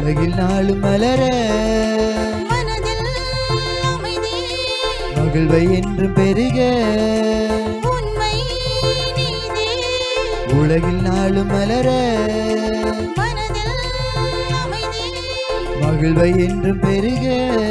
உலகில் நாளும் மலர மனதில் அமைதி மகிழ்வை என்றும் பெருக உண்மை நீதி உலகில் நாளும் மலர மனதில் அமைதி மகிழ்வை என்றும் பெருக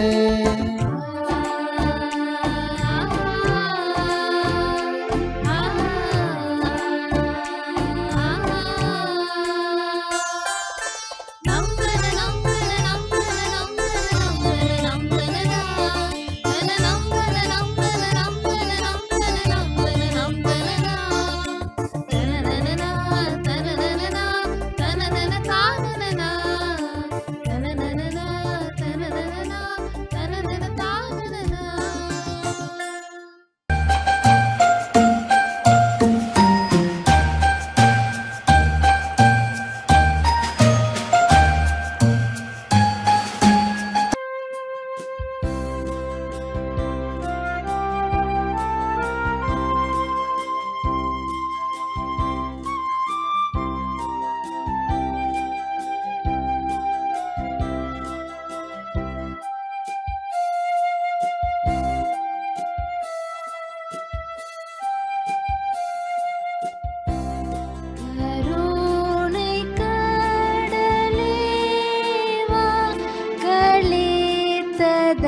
கருணை கடலே வா களித்த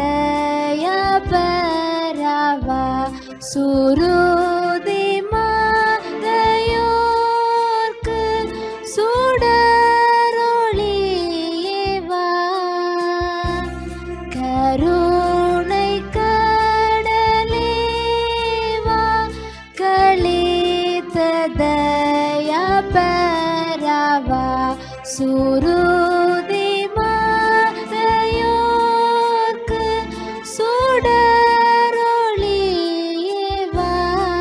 தயபரவா சுருதி மறையோர்க்கு சுடரொளியேவா கருணை கடலே வா களித்த தயபரவா சுருதி மறையோர்க்கு சுடரொளியேவா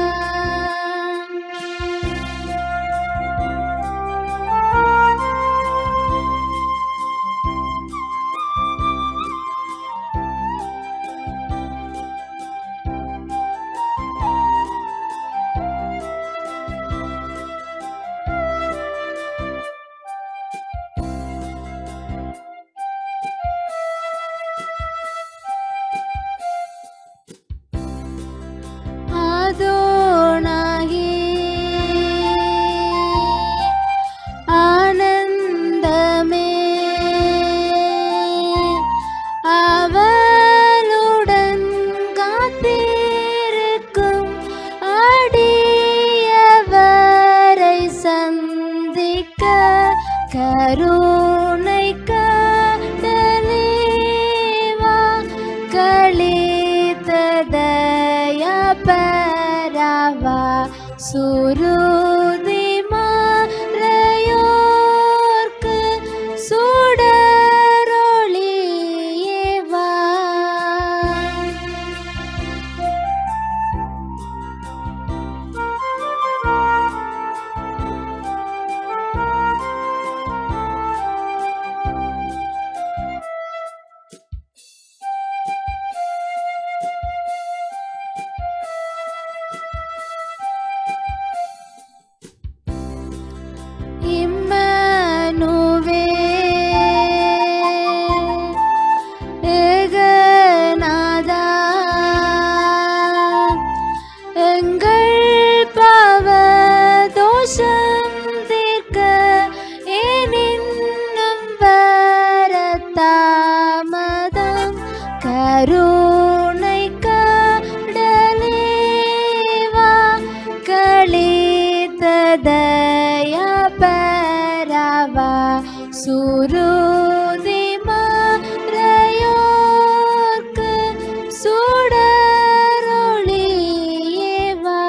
அதோனாகி ஆனந்தமே அவளுடன் காத்திருக்கும் அடியவரை சந்திக்க கருணை கடலேவா களித்ததயபரவா சுருதி மறையோர்க்கு சுடரொளியேவா இம்மனுவே ஏகநாதா எங்கள் பாவதோஷம் தீர்க்க ஏனின்னும் வரத்தாமதம் கருணை கடலேவா களித்ததயபரவா சுருதி மறையோர்க்கு சுடரொளியேவா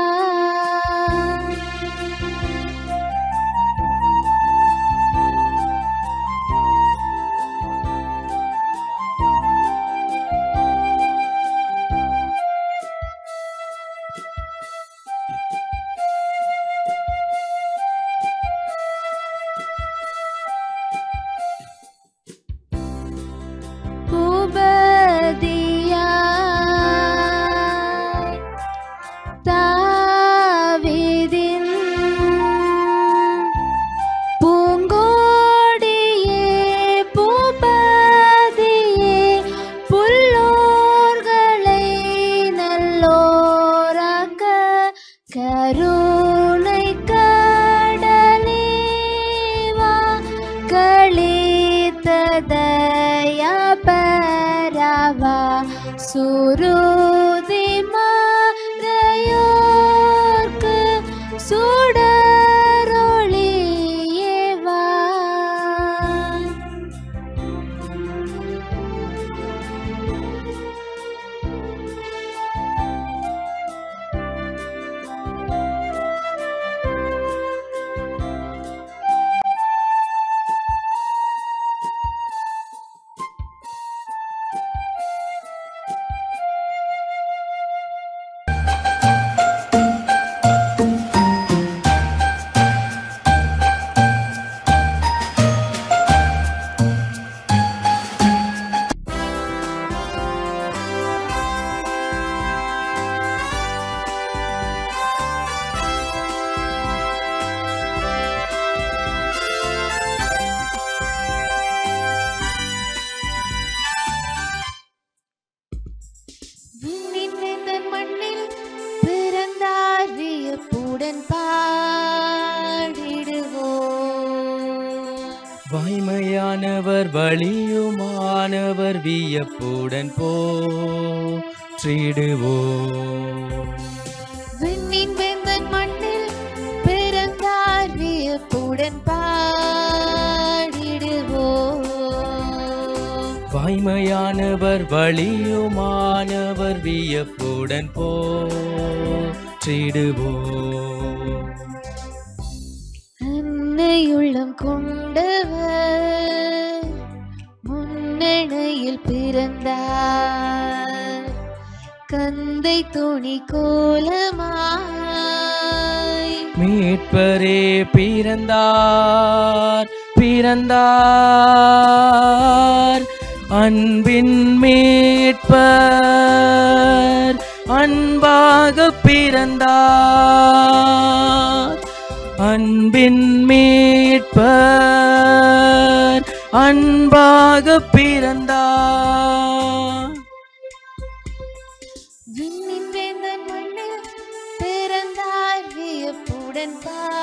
சுருதி மறையோர்க்கு சுடரொளியேவா விண்ணின் வேந்தன் மண்ணில் பிறந்தார் வியப்புடன் பாடிடுவோம் வாய்மையானவர் வலியுமானவர் வியப்புடன் போற்றிடுவோம் விண்ணின் வேந்தன் மண்ணில் பிறந்தார் வியப்புடன் பாடிடுவோம் வாய்மையானவர் வலியுமானவர் வியப்புடன் போற்றிடுவோம் அன்னையுள்ளம் கொண்டவர் முன்னணையில் பிறந்தார் கந்தை துணி கோலமாய் மீட்பரே பிறந்தார் பிறந்தார் அன்பின் மீட்பர் அன்பாக பிறந்தார் அன்பின் மீட்பர் அன்பாக பிறந்தார் விண்ணின் வேந்தன் மண்ணில் பிறந்தார் வியப்புடன்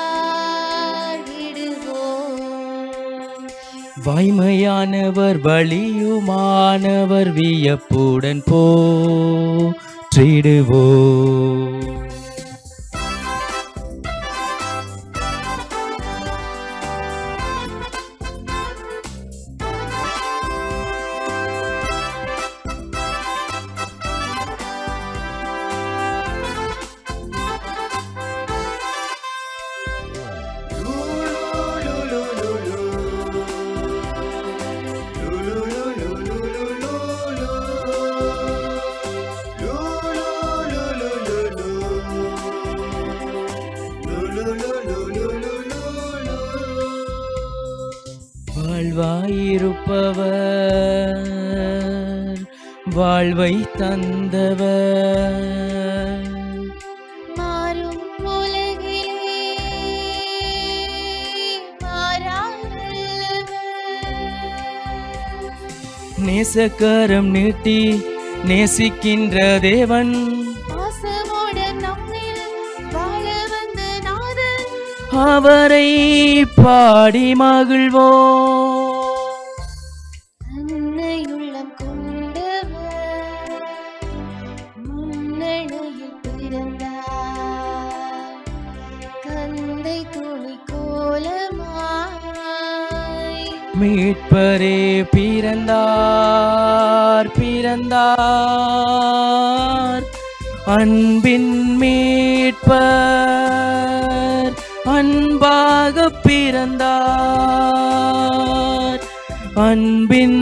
பாடிடுவோம் வாய்மையானவர் வலியுமானவர் வியப்புடன் போற்றிடுவோம் வாழ்வாயிருப்பவர் வாழ்வை தந்தவர் மாறும் உலகிலே மாறாதவர் நேசக்கரம் நீட்டி நேசிக்கின்ற தேவன் பாசமுடன் நம்மில் வாழ வந்த நாதன் அவரை பாடி மகிழ்வோம் அன்னையுள்ளம் கொண்டவர் முன்னணியில் பிறந்தார் கந்தை துணி கோலமாய் மீட்பரே பிறந்தார் பிறந்தார் அன்பின் மீட்பர் அன்பாக பிறந்தார் அன்பின்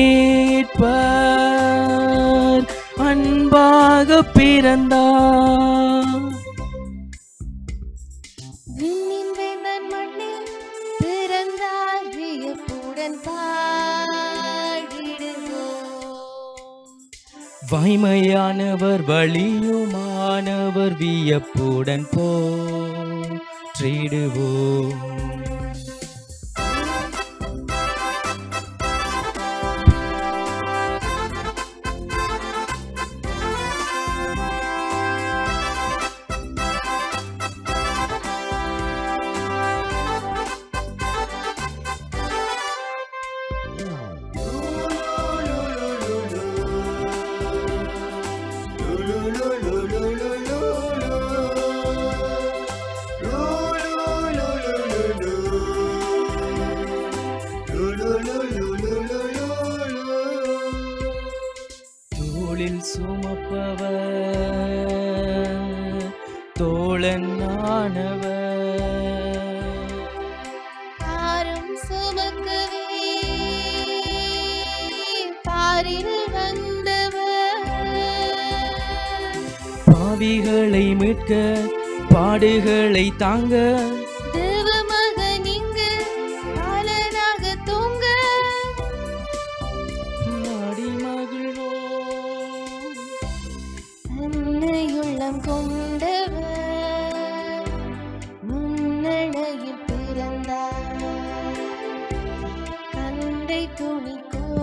மீட்பர் அன்பாக பிறந்தார் விண்ணின் வேந்தன் மண்ணில் பிறந்தார் வியப்புடன் பாடிடுவோம் வாய்மையானவர் வலியுமானவர் வியப்புடன் போற்றிடுவோம் பாவிகளை மீட்க பாடுகளை தாங்க தேவமகன் இங்கு பாலனாக தூங்க பாடி மகிழ்வோம் அன்னையுள்ளம் கொண்டவர் முன்னணையில் பிறந்தார் கண்டை துணி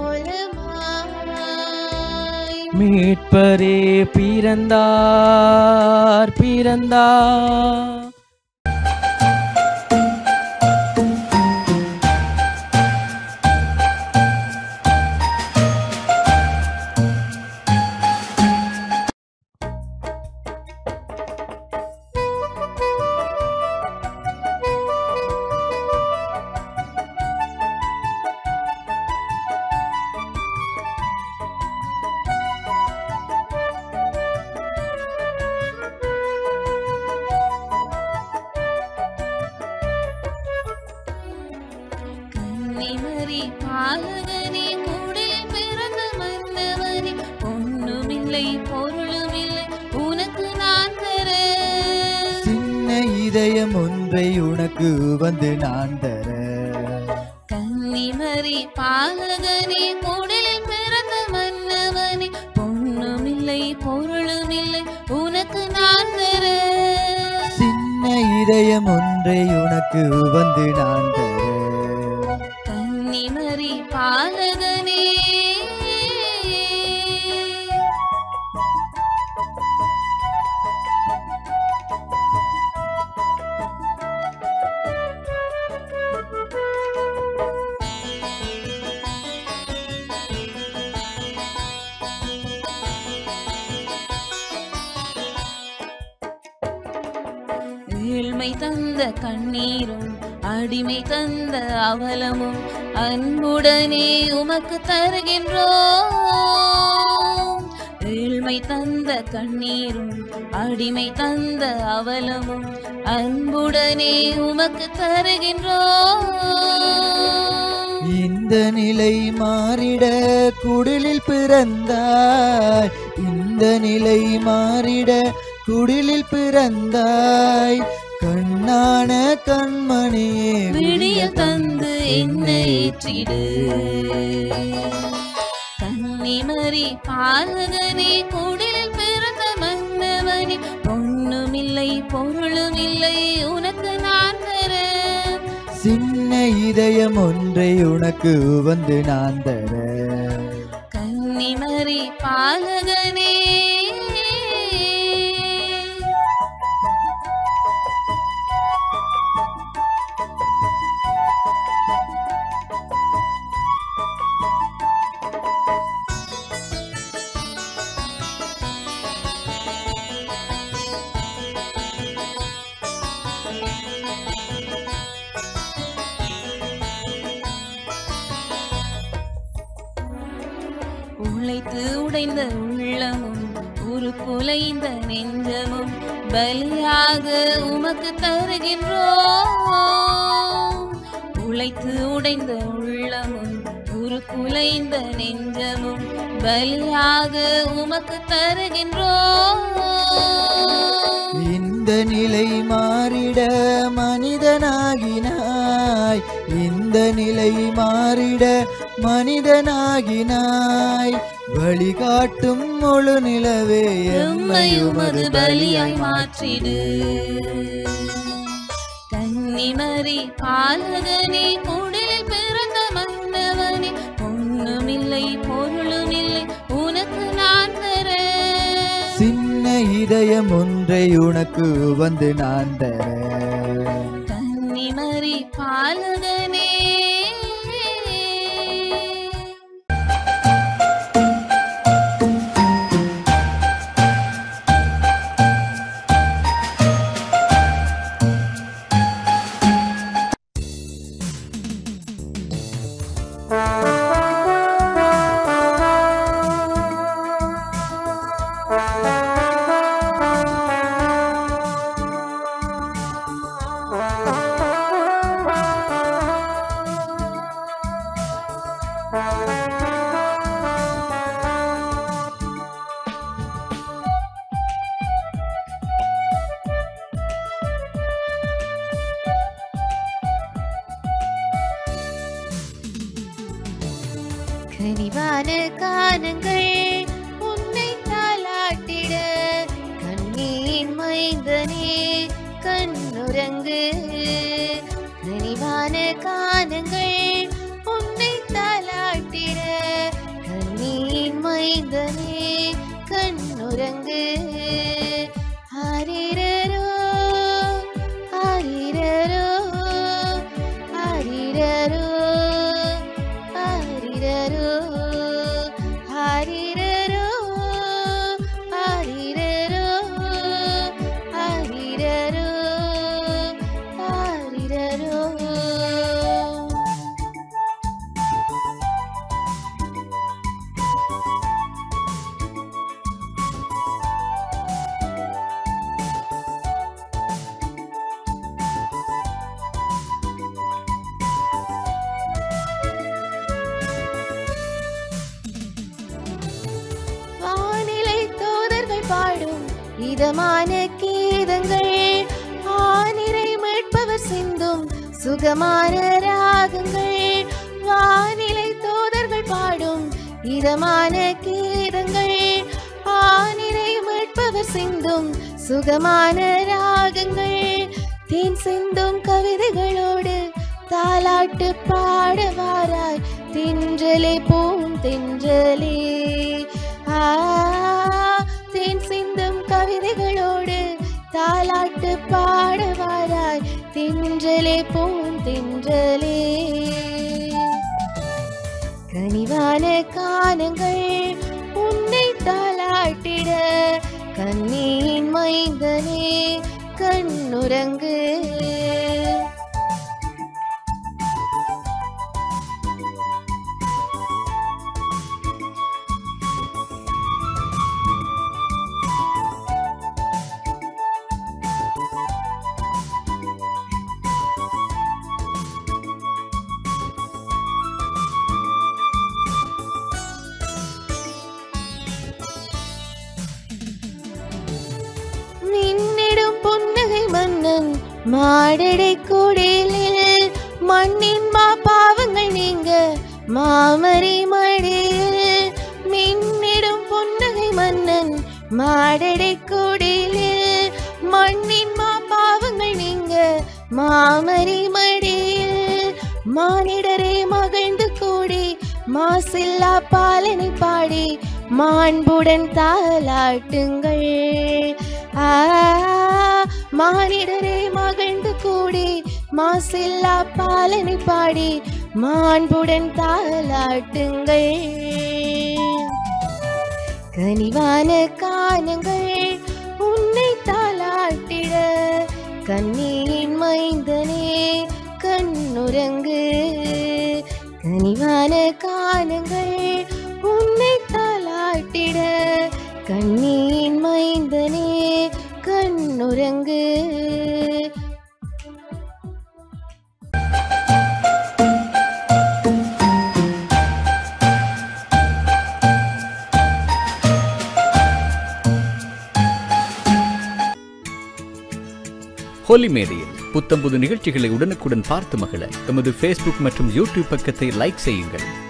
கோலமாய் மீட்பரே பிறந்தார் பிறந்தார் கன்னிமரி பாலகனே கூடலில் பிறந்த மன்னவனே பொன்னுமில்லை பொருளுமில்லை உனக்கு நான் தர சின்ன இதயம் ஒன்றை உனக்கு வந்து நான் தர கன்னிமரி பாலகனே கூடலில் பிறந்த மன்னவனே பொன்னுமில்லை பொருளுமில்லை உனக்கு நான் தர சின்ன இதயம் ஒன்றை உனக்கு வந்து நான் தர கன்னிமரி பாலகனே ஏழ்மை தந்த கண்ணீரும் அடிமை தந்த அவலமும் அன்புடனே உமக்கு தருகின்றோம் ஏழ்மை தந்த கண்ணீரும் அடிமை தந்த அவலமும் அன்புடனே உமக்கு தருகின்றோம் இந்த நிலை மாறிட குடிலில் பிறந்தாய் இந்த நிலை மாறிட குடிலில் பிறந்தாய் கண்ணான கண்மணியே விடிய தந்து என்னை ஏற்றிடு கன்னிமரி பாலகனே குடிலில் பிறந்த மன்னவனே பொண்ணுமில்லை பொருளுமில்லை உனக்கு நான் தர சின்ன இதயம் ஒன்றை உனக்கு வந்து நான் தர கன்னிமரி பாலகனே உழைத்து உடைந்த உள்ளமும் ஒரு குலைந்த நெஞ்சமும் பலியாக உமக்கு தருகின்றோம் உழைத்து உடைந்த உள்ளமும் ஒரு குலைந்த நெஞ்சமும் பலியாக உமக்கு தருகின்றோம் இந்த நிலை மாறிட மனிதனாகினாய் இந்த நிலை மாறிட மனிதனாகினாய் வழிகாட்டும் முழு நிலவே எம்மை உமது பலியாய் மாற்றிடு கன்னிமரி பாலகனே குடிலில் பிறந்த மன்னவனே பொண்ணுமில்லை பொருளுமில்லை உனக்கு நான் தர சின்ன இதயம் ஒன்றை உனக்கு வந்து நான் தர கன்னிமரி பாலகனே கனிவான கானங்கள் உன்னை தாளாட்டிட கண்ணீன் மைந்தனே கண்ணுறங்கு கனிவான கானங்கள் உன்னை தாளாட்டிட கண்ணீன் மைந்தனே கண்ணுறங்கு ஆரிரரோ ஆரிரரோ ஆரிரரோ ஆரிரரோ ஆரிரரோ ஆரிரரோ ஆரிரரோ ஆரிரரோ வானிலை தோதர்கள் பாடும் இதமான கீதங்கள் ஆனிரை மீட்பவர் சிந்தும் சுகமான ராகங்கள் வானிலை தோதர்கள் பாடும் இதமான கீதங்கள் ஆனிரை மீட்பவர் சிந்தும் சுகமான ராகங்கள் தேன் சிந்தும் கவிதைகளோடு தாலாட்டு பாடவாராய் தென்றலே பூம் தென்றலே ஆ, தேன் சிந்தும் கவிதைகளோடு தாலாட்டு பாடவாராய் தென்றலே பூம் தென்றலே கனிவான கானங்கள் உன்னை தாளாட்டிட கண்ணீன் மைந்தனே கண்ணுறங்கு மின்னிடும் புன்னகை மன்னன் மாடடை குடிலில் மண்ணின் மா பாவங்கள் நீங்க மாமரி மடியில் மின்னிடும் புன்னகை மன்னன் மாடடை குடிலில் மண்ணின் மா பாவங்கள் நீங்க மாமரி மடியில் மானிடரே மகிழ்ந்து கூடி மாசில்லா பாலனை பாடி மாண்புடன் தாலாட்டுங்கள் ஆ, மானிடரே மகிழ்ந்து கூடி மாசில்லா பாலனை பாடி மாண்புடன் தாலாட்டுங்கள் கனிவான கானங்கள் உன்னை தாளாட்டிட கண்ணீன் மைந்தனே கண்ணுறங்கு கனிவான கானங்கள் உன்னை தாளாட்டிட கண்ணீன் மைந்தனே கண்ணுறங்கு ஹோலி மேடையில் புத்தம்புது நிகழ்ச்சிகளை உடனுக்குடன் பார்த்து மகிழ எமது ஃபேஸ்புக் மற்றும் யூடியூப் பக்கத்தை லைக் செய்யுங்கள்